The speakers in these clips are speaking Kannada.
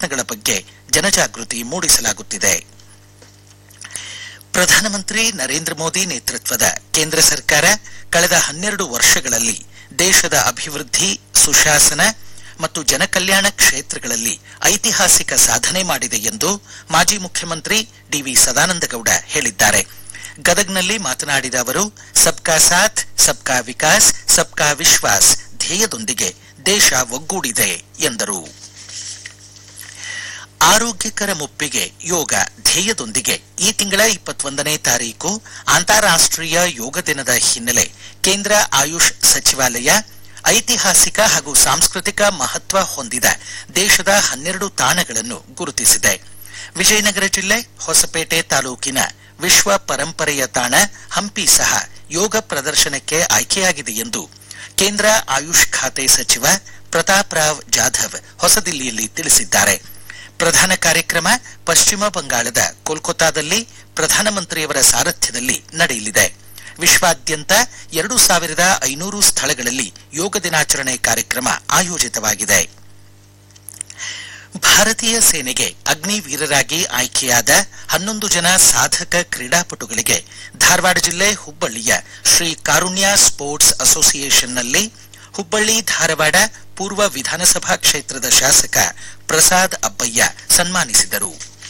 ಪ್ರಯತ್ನಗಳ ಬಗ್ಗೆ ಜನಜಾಗೃತಿ ಮೂಡಿಸಲಾಗುತ್ತಿದೆ ಪ್ರಧಾನಮಂತ್ರಿ ನರೇಂದ್ರ ಮೋದಿ ನೇತೃತ್ವದ ಕೇಂದ್ರ ಸರ್ಕಾರ ಕಳೆದ ಹನ್ನೆರಡು ವರ್ಷಗಳಲ್ಲಿ ದೇಶದ ಅಭಿವೃದ್ಧಿ ಸುಶಾಸನ ಮತ್ತು ಜನಕಲ್ಯಾಣ ಕ್ಷೇತ್ರಗಳಲ್ಲಿ ಐತಿಹಾಸಿಕ ಸಾಧನೆ ಮಾಡಿದೆ ಎಂದು ಮಾಜಿ ಮುಖ್ಯಮಂತ್ರಿ ಡಿವಿ ಸದಾನಂದಗೌಡ ಹೇಳಿದ್ದಾರೆ ಗದಗ್ನಲ್ಲಿ ಮಾತನಾಡಿದ ಅವರು ಸಬ್ಕಾ ಸಾಥ್ ಸಬ್ಕಾ ವಿಕಾಸ್ ಸಬ್ಕಾ ವಿಶ್ವಾಸ್ ಧ್ಯೇಯದೊಂದಿಗೆ ದೇಶ ಒಗ್ಗೂಡಿದೆ ಎಂದರು ಆರೋಗ್ಯಕರ ಮುಪ್ಪಿಗೆ ಯೋಗ ಧ್ಯೇಯದೊಂದಿಗೆ ಈ ತಿಂಗಳ ಇಪ್ಪತ್ತೊಂದನೇ ತಾರೀಕು ಅಂತಾರಾಷ್ಟ್ರೀಯ ಯೋಗ ದಿನದ ಹಿನ್ನೆಲೆ ಕೇಂದ್ರ ಆಯುಷ್ ಸಚಿವಾಲಯ ಐತಿಹಾಸಿಕ ಹಾಗೂ ಸಾಂಸ್ಕೃತಿಕ ಮಹತ್ವ ಹೊಂದಿದ ದೇಶದ ಹನ್ನೆರಡು ತಾಣಗಳನ್ನು ಗುರುತಿಸಿದೆ ವಿಜಯನಗರ ಜಿಲ್ಲೆ ಹೊಸಪೇಟೆ ತಾಲೂಕಿನ ವಿಶ್ವ ಪರಂಪರೆಯ ತಾಣ ಹಂಪಿ ಸಹ ಯೋಗ ಪ್ರದರ್ಶನಕ್ಕೆ ಆಯ್ಕೆಯಾಗಿದೆ ಎಂದು ಕೇಂದ್ರ ಆಯುಷ್ ಖಾತೆ ಸಚಿವ ಪ್ರತಾಪ್ ರಾವ್ ಜಾಧವ್ ಹೊಸದಿಲ್ಲಿಯಲ್ಲಿ ತಿಳಿಸಿದ್ದಾರೆ ಪ್ರಧಾನ ಕಾರ್ಯಕ್ರಮ ಪಶ್ಚಿಮ ಬಂಗಾಳದ ಕೋಲ್ಕತ್ತಾದಲ್ಲಿ ಪ್ರಧಾನಮಂತ್ರಿಯವರ ಸಾರಥ್ಯದಲ್ಲಿ ನಡೆಯಲಿದೆ ವಿಶ್ವಾದ್ಯಂತ ಎರಡು ಸಾವಿರದ ಐನೂರು ಸ್ಥಳಗಳಲ್ಲಿ ಯೋಗ ದಿನಾಚರಣೆ ಕಾರ್ಯಕ್ರಮ ಆಯೋಜಿತವಾಗಿದೆ ಭಾರತೀಯ ಸೇನೆಗೆ ಅಗ್ನಿವೀರರಾಗಿ ಆಯ್ಕೆಯಾದ ಹನ್ನೊಂದು ಜನ ಸಾಧಕ ಕ್ರೀಡಾಪಟುಗಳಿಗೆ ಧಾರವಾಡ ಜಿಲ್ಲೆ ಹುಬ್ಬಳ್ಳಿಯ ಶ್ರೀ ಕಾರುಣ್ಯ ಸ್ಪೋರ್ಟ್ಸ್ ಅಸೋಸಿಯೇಷನ್ನಲ್ಲಿ ಹುಬ್ಬಳ್ಳಿ ಧಾರವಾಡ ಪೂರ್ವ ವಿಧಾನಸಭಾ ಕ್ಷೇತ್ರದ ಶಾಸಕ ಪ್ರಸಾದ್ ಅಬ್ಬಯ್ಯ ಸನ್ಮಾನಿಸಿದರು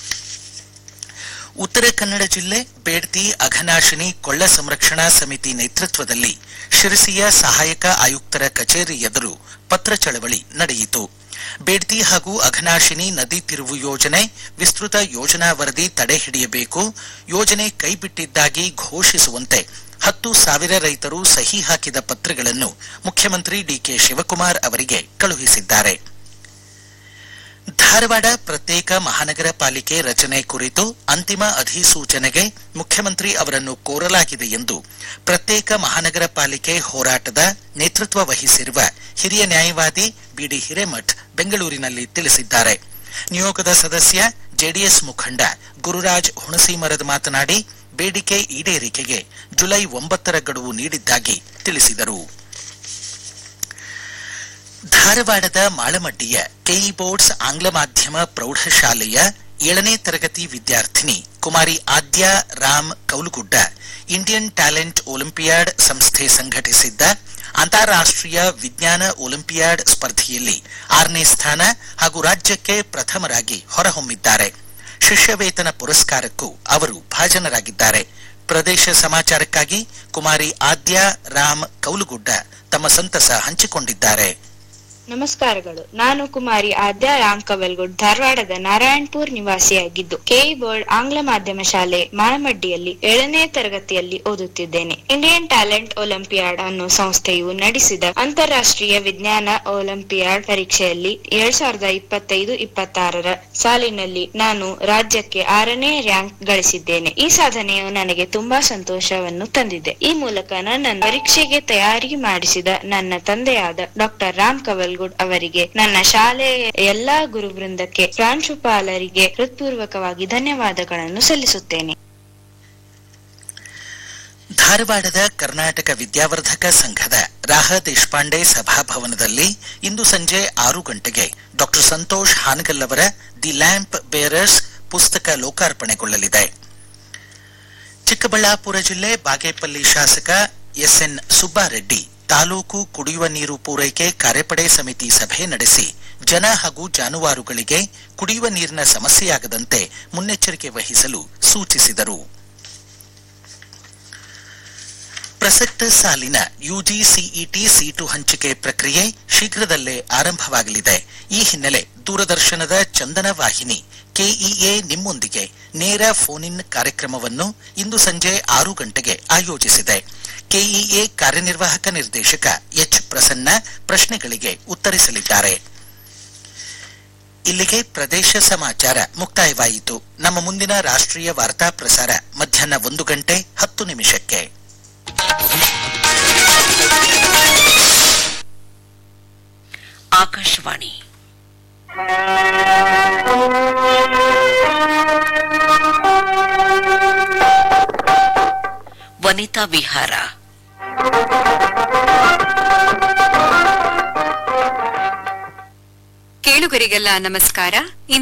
ಉತ್ತರ ಕನ್ನಡ ಜಿಲ್ಲೆ ಬೇಡ್ತಿ ಅಘನಾಶಿನಿ ಕೊಳ್ಳ ಸಂರಕ್ಷಣಾ ಸಮಿತಿ ನೇತೃತ್ವದಲ್ಲಿ ಶಿರಸಿಯ ಸಹಾಯಕ ಆಯುಕ್ತರ ಕಚೇರಿ ಎದುರು ಪತ್ರ ಚಳವಳಿ ನಡೆಯಿತು ಬೇಡ್ತಿ ಹಾಗೂ ಅಘನಾಶಿನಿ ನದಿ ತಿರುವು ಯೋಜನೆ ವಿಸ್ತೃತ ಯೋಜನಾ ವರದಿ ತಡೆ ಹಿಡಿಯಬೇಕು ಯೋಜನೆ ಕೈಬಿಟ್ಟಿದ್ದಾಗಿ ಘೋಷಿಸುವಂತೆ ಹತ್ತು ಸಾವಿರ ರೈತರು ಸಹಿ ಹಾಕಿದ ಪತ್ರಗಳನ್ನು ಮುಖ್ಯಮಂತ್ರಿ ಡಿಕೆ ಶಿವಕುಮಾರ್ ಅವರಿಗೆ ಕಳುಹಿಸಿದ್ದಾರೆ ಧಾರವಾಡ ಪ್ರತ್ಯೇಕ ಮಹಾನಗರ ಪಾಲಿಕೆ ರಚನೆ ಕುರಿತು ಅಂತಿಮ ಅಧಿಸೂಚನೆಗೆ ಮುಖ್ಯಮಂತ್ರಿ ಅವರನ್ನು ಕೋರಲಾಗಿದೆ ಎಂದು ಪ್ರತ್ಯೇಕ ಮಹಾನಗರ ಪಾಲಿಕೆ ಹೋರಾಟದ ನೇತೃತ್ವ ವಹಿಸಿರುವ ಹಿರಿಯ ನ್ಯಾಯವಾದಿ ಬಿಡಿ ಹಿರೇಮಠ್ ಬೆಂಗಳೂರಿನಲ್ಲಿ ತಿಳಿಸಿದ್ದಾರೆ ನಿಯೋಗದ ಸದಸ್ಯ ಜೆಡಿಎಸ್ ಮುಖಂಡ ಗುರುರಾಜ್ ಹುಣಸಿಮರದ ಮಾತನಾಡಿ ಬೇಡಿಕೆ ಈಡೇರಿಕೆಗೆ ಜುಲೈ ಒಂಬತ್ತರ ಗಡುವು ನೀಡಿದ್ದಾಗಿ ತಿಳಿಸಿದರು ಧಾರವಾಡದ ಮಾಳಮಡ್ಡಿಯ ಕೆಇ ಬೋರ್ಡ್ಸ್ ಆಂಗ್ಲ ಮಾಧ್ಯಮ ಪ್ರೌಢಶಾಲೆಯ ಏಳನೇ ತರಗತಿ ವಿದ್ಯಾರ್ಥಿನಿ Kumari Aadya Ram Kaulagudda Indian talent olympiad ಸಂಸ್ಥೆ ಸಂಘಟಿಸಿದ್ದ ಅಂತಾರಾಷ್ಟ್ರೀಯ ವಿಜ್ಞಾನ ಒಲಿಂಪಿಯಾಡ್ ಸ್ಪರ್ಧೆಯಲ್ಲಿ ಆರನೇ ಸ್ಥಾನ ಹಾಗೂ ರಾಜ್ಯಕ್ಕೆ ಪ್ರಥಮರಾಗಿ ಹೊರಹೊಮ್ಮಿದ್ದಾರೆ ಶಿಷ್ಯವೇತನ ಪುರಸ್ಕಾರಕ್ಕೂ ಅವರು ಭಾಜನರಾಗಿದ್ದಾರೆ ಪ್ರದೇಶ ಸಮಾಚಾರಕ್ಕಾಗಿ ಕುಮಾರಿ ಆದ್ಯ ರಾಮ್ ಕೌಲುಗುಡ್ಡ ತಮ್ಮ ಸಂತಸ ಹಂಚಿಕೊಂಡಿದ್ದಾರೆ ನಮಸ್ಕಾರಗಳು ನಾನು ಕುಮಾರಿ ಆದ್ಯ ರಾಮ್ ಕವಲ್ಗುಡ್ ಧಾರವಾಡದ ನಾರಾಯಣಪುರ್ ನಿವಾಸಿಯಾಗಿದ್ದು ಕೆಇ ಬೋರ್ಡ್ ಆಂಗ್ಲ ಮಾಧ್ಯಮ ಶಾಲೆ ಮಾಳಮಡ್ಡಿಯಲ್ಲಿ ಏಳನೇ ತರಗತಿಯಲ್ಲಿ ಓದುತ್ತಿದ್ದೇನೆ ಇಂಡಿಯನ್ ಟ್ಯಾಲೆಂಟ್ ಒಲಿಂಪಿಯಾಡ್ ಅನ್ನೋ ಸಂಸ್ಥೆಯು ನಡೆಸಿದ ಅಂತಾರಾಷ್ಟ್ರೀಯ ವಿಜ್ಞಾನ ಒಲಿಂಪಿಯಾಡ್ ಪರೀಕ್ಷೆಯಲ್ಲಿ ಎರಡ್ ಸಾವಿರದ ಇಪ್ಪತ್ತೈದು ಇಪ್ಪತ್ತಾರರ ಸಾಲಿನಲ್ಲಿ ನಾನು ರಾಜ್ಯಕ್ಕೆ ಆರನೇ ರ್ಯಾಂಕ್ ಗಳಿಸಿದ್ದೇನೆ ಈ ಸಾಧನೆಯು ನನಗೆ ತುಂಬಾ ಸಂತೋಷವನ್ನು ತಂದಿದೆ ಈ ಮೂಲಕ ನನ್ನ ಪರೀಕ್ಷೆಗೆ ತಯಾರಿ ಮಾಡಿಸಿದ ನನ್ನ ತಂದೆಯಾದ ಡಾಕ್ಟರ್ ರಾಮ್ ಕವಲ್ಗುಡ್ ಅವರಿಗೆ ನನ್ನ ಶಾಲೆಯ ಎಲ್ಲಾ ಗುರುವೃಂದಕ್ಕೆ ಪ್ರಾಂಶುಪಾಲರಿಗೆ ಹೃತ್ಪೂರ್ವಕವಾಗಿ ಧನ್ಯವಾದಗಳನ್ನು ಸಲ್ಲಿಸುತ್ತೇನೆ ಧಾರವಾಡದ ಕರ್ನಾಟಕ ವಿದ್ಯಾವರ್ಧಕ ಸಂಘದ ರಾಹ ದೇಶಪಾಂಡೆ ಸಭಾಭವನದಲ್ಲಿ ಇಂದು ಸಂಜೆ ಆರು ಗಂಟೆಗೆ ಡಾಕ್ಟರ್ ಸಂತೋಷ್ ಹಾನಗಲ್ ಅವರ ದಿ ಲ್ಯಾಂಪ್ ಬೇರರ್ಸ್ ಪುಸ್ತಕ ಲೋಕಾರ್ಪಣೆಗೊಳ್ಳಲಿದೆ ಚಿಕ್ಕಬಳ್ಳಾಪುರ ಜಿಲ್ಲೆ ಬಾಗೇಪಲ್ಲಿ ಶಾಸಕ ಎಸ್ಎನ್ ಸುಬ್ಬಾರೆಡ್ಡಿ ತಾಲೂಕು ಕುಡಿಯುವ ನೀರು ಪೂರೈಕೆ ಕಾರ್ಯಪಡೆ ಸಮಿತಿ ಸಭೆ ನಡೆಸಿ ಜನ ಹಾಗೂ ಜಾನುವಾರುಗಳಿಗೆ ಕುಡಿಯುವ ನೀರಿನ ಸಮಸ್ಯೆಯಾಗದಂತೆ ಮುನ್ನೆಚ್ಚರಿಕೆ ವಹಿಸಲು ಸೂಚಿಸಿದರು ಪ್ರಸಕ್ತ ಸಾಲಿನ ಯುಜಿಸಿಇಟಿ ಸೀಟು ಹಂಚಿಕೆ ಪ್ರಕ್ರಿಯೆ ಶೀಘ್ರದಲ್ಲೇ ಆರಂಭವಾಗಲಿದೆ ಈ ಹಿನ್ನೆಲೆ ದೂರದರ್ಶನದ ಚಂದನ ವಾಹಿನಿ ಕೆಇಎ ನಿಮ್ಮೊಂದಿಗೆ ನೇರ ಫೋನ್ ಇನ್ ಕಾರ್ಯಕ್ರಮವನ್ನು ಇಂದು ಸಂಜೆ ಆರು ಗಂಟೆಗೆ ಆಯೋಜಿಸಿದೆ ಕೆಇಎ ಕಾರ್ಯನಿರ್ವಾಹಕ ನಿರ್ದೇಶಕ ಎಚ್ ಪ್ರಸನ್ನ ಪ್ರಶ್ನೆಗಳಿಗೆ ಉತ್ತರಿಸಲಿದ್ದಾರೆ ಇಲ್ಲಿಗೆ ಪ್ರದೇಶ ಸಮಾಚಾರ ಮುಕ್ತಾಯವಾಯಿತು ನಮ್ಮ ಮುಂದಿನ ರಾಷ್ಟ್ರೀಯ ವಾರ್ತಾ ಪ್ರಸಾರ ಮಧ್ಯಾಹ್ನ ಒಂದು ಗಂಟೆ ಹತ್ತು ನಿಮಿಷಕ್ಕೆ ಆಕಾಶವಾಣಿ ವನಿತಾ ವಿಹಾರ ಕೇಳುಗರಿಗೆಲ್ಲ ನಮಸ್ಕಾರ